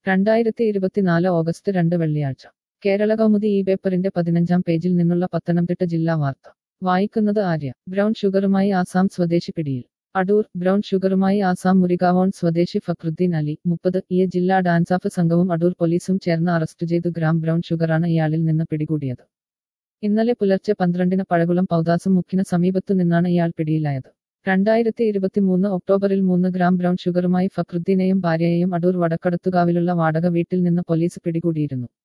രണ്ടായിരത്തി ഇരുപത്തിനാല് ഓഗസ്റ്റ് രണ്ട് വെള്ളിയാഴ്ച കേരള കൗമുദി ഈ പേപ്പറിന്റെ പതിനഞ്ചാം പേജിൽ നിന്നുള്ള പത്തനംതിട്ട ജില്ലാ വാർത്ത വായിക്കുന്നത് ആര്യ ബ്രൗൺ ഷുഗറുമായി ആസാം സ്വദേശി പിടിയിൽ അടൂർ ബ്രൗൺ ഷുഗറുമായി ആസാം മുരികാവോൺ സ്വദേശി ഫക്രുദ്ദീൻ അലി മുപ്പത് ഈ ജില്ലാ ഡാൻസാഫ് സംഘവും അടൂർ പോലീസും ചേർന്ന് അറസ്റ്റ് ചെയ്തു ഗ്രാം ബ്രൗൺ ഷുഗറാണ് ഇയാളിൽ നിന്ന് പിടികൂടിയത് ഇന്നലെ പുലർച്ചെ പന്ത്രണ്ടിന് പഴകുളം പൗദാസും മുക്കിന് സമീപത്തു നിന്നാണ് ഇയാൾ പിടിയിലായത് രണ്ടായിരത്തി ഇരുപത്തിമൂന്ന് ഒക്ടോബറിൽ മൂന്ന് ഗ്രാം ബ്രൗൺ ഷുഗറുമായി ഫക്രുദ്ദീനെയും ഭാര്യയെയും അടൂർ വടക്കടത്തുകാവിലുള്ള വാടക വീട്ടിൽ നിന്ന് പോലീസ് പിടികൂടിയിരുന്നു